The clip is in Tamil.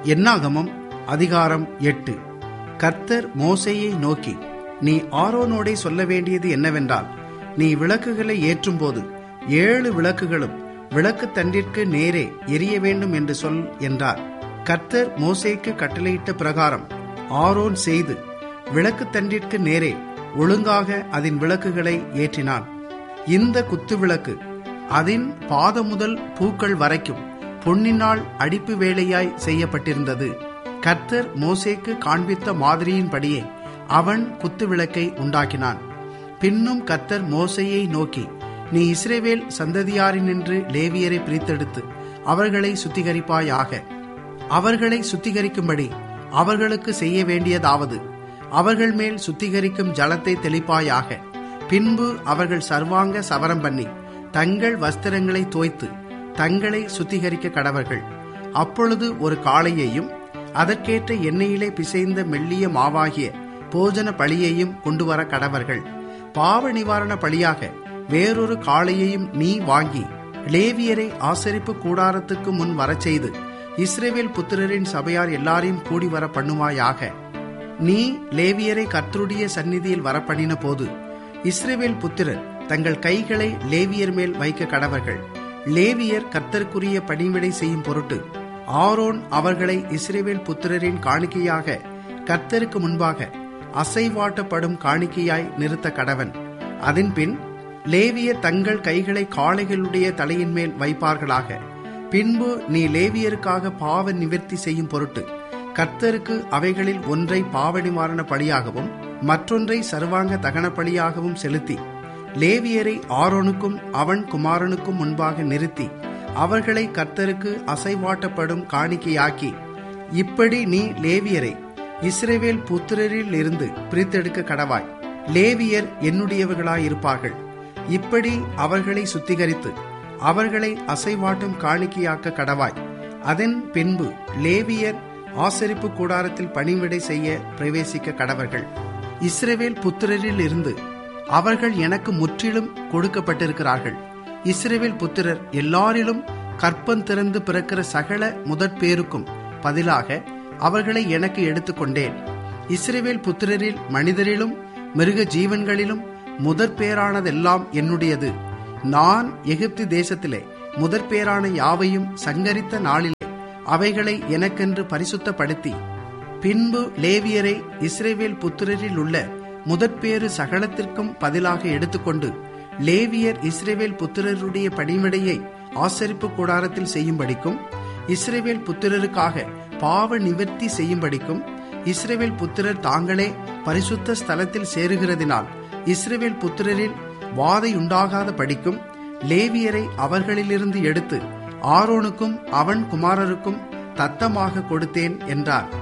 என்னாகமம் அதிகாரம் எட்டு கர்த்தர் மோசேயை நோக்கி நீ ஆரோனோடே சொல்ல வேண்டியது என்னவென்றால் நீ விளக்குகளை ஏற்றும்போது ஏழு விளக்குகளும் விளக்கு தண்டிற்கு நேரே எரிய வேண்டும் என்று சொல் என்றார் கர்த்தர் மோசேக்கு கட்டளையிட்ட பிரகாரம் ஆரோன் செய்து விளக்கு தண்டிற்கு நேரே ஒழுங்காக அதன் விளக்குகளை ஏற்றினான் இந்த குத்து விளக்கு அதன் பாத முதல் பூக்கள் வரைக்கும் பொன்னினால் அடிப்பு வேலையாய் செய்யப்பட்டிருந்தது கர்த்தர் மோசேக்கு காண்பித்த மாதிரியின்படியே அவன் குத்து விளக்கை உண்டாக்கினான் பின்னும் கர்த்தர் மோசையை நோக்கி நீ இஸ்ரேவேல் சந்ததியாரினின்று லேவியரை பிரித்தெடுத்து அவர்களை சுத்திகரிப்பாயாக அவர்களை சுத்திகரிக்கும்படி அவர்களுக்கு செய்ய வேண்டியதாவது அவர்கள் மேல் சுத்திகரிக்கும் ஜலத்தை தெளிப்பாயாக பின்பு அவர்கள் சர்வாங்க சவரம் பண்ணி தங்கள் வஸ்திரங்களை தோய்த்து தங்களை சுத்திகரிக்க கடவர்கள் அப்பொழுது ஒரு காளையையும் அதற்கேற்ற எண்ணெயிலே பிசைந்த மெல்லிய மாவாகிய போஜன பழியையும் கொண்டு வர கடவர்கள் பாவ நிவாரண பழியாக வேறொரு காளையையும் நீ வாங்கி லேவியரை ஆசரிப்பு கூடாரத்துக்கு முன் வரச் செய்து இஸ்ரேவேல் புத்திரரின் சபையார் எல்லாரையும் கூடி வர பண்ணுவாயாக நீ லேவியரை கர்த்தருடைய சந்நிதியில் வரப்பண்ணின போது இஸ்ரேவேல் புத்திரர் தங்கள் கைகளை லேவியர் மேல் வைக்க கடவர்கள் லேவியர் கர்த்தருக்குரிய பணிவிடை செய்யும் பொருட்டு ஆரோன் அவர்களை இஸ்ரேவேல் புத்திரரின் காணிக்கையாக கர்த்தருக்கு முன்பாக அசைவாட்டப்படும் காணிக்கையாய் நிறுத்த கடவன் அதன்பின் லேவியர் தங்கள் கைகளை காளைகளுடைய தலையின் மேல் வைப்பார்களாக பின்பு நீ லேவியருக்காக பாவ நிவர்த்தி செய்யும் பொருட்டு கர்த்தருக்கு அவைகளில் ஒன்றை பாவ நிவாரண பலியாகவும் மற்றொன்றை சர்வாங்க தகன பலியாகவும் செலுத்தி லேவியரை ஆரோனுக்கும் அவன் குமாரனுக்கும் முன்பாக நிறுத்தி அவர்களை கர்த்தருக்கு அசைவாட்டப்படும் காணிக்கையாக்கி இப்படி நீ லேவியரை இஸ்ரேவேல் புத்திரரில் இருந்து பிரித்தெடுக்க கடவாய் லேவியர் என்னுடையவர்களாயிருப்பார்கள் இப்படி அவர்களை சுத்திகரித்து அவர்களை அசைவாட்டும் காணிக்கையாக்க கடவாய் அதன் பின்பு லேவியர் ஆசரிப்பு கூடாரத்தில் பணிவிடை செய்ய பிரவேசிக்க கடவர்கள் இஸ்ரேவேல் புத்திரரில் இருந்து அவர்கள் எனக்கு முற்றிலும் கொடுக்கப்பட்டிருக்கிறார்கள் இஸ்ரேவேல் புத்திரர் எல்லாரிலும் கற்பம் திறந்து பிறக்கிற சகல முதற் பேருக்கும் பதிலாக அவர்களை எனக்கு எடுத்துக்கொண்டேன் இஸ்ரேவேல் புத்திரரில் மனிதரிலும் மிருக ஜீவன்களிலும் முதற் பேரானதெல்லாம் என்னுடையது நான் எகிப்து தேசத்திலே முதற் பேரான யாவையும் சங்கரித்த நாளிலே அவைகளை எனக்கென்று பரிசுத்தப்படுத்தி பின்பு லேவியரை இஸ்ரேவேல் புத்திரரில் உள்ள முதற்பேறு சகலத்திற்கும் பதிலாக எடுத்துக்கொண்டு லேவியர் இஸ்ரேவேல் புத்திரருடைய பணிவிடையை ஆசரிப்பு கூடாரத்தில் செய்யும்படிக்கும் இஸ்ரேவேல் புத்திரருக்காக பாவ நிவர்த்தி செய்யும்படிக்கும் இஸ்ரேவேல் புத்திரர் தாங்களே பரிசுத்த ஸ்தலத்தில் சேருகிறதினால் இஸ்ரேவேல் புத்திரரில் வாதையுண்டாகாத படிக்கும் லேவியரை அவர்களிலிருந்து எடுத்து ஆரோனுக்கும் அவன் குமாரருக்கும் தத்தமாக கொடுத்தேன் என்றார்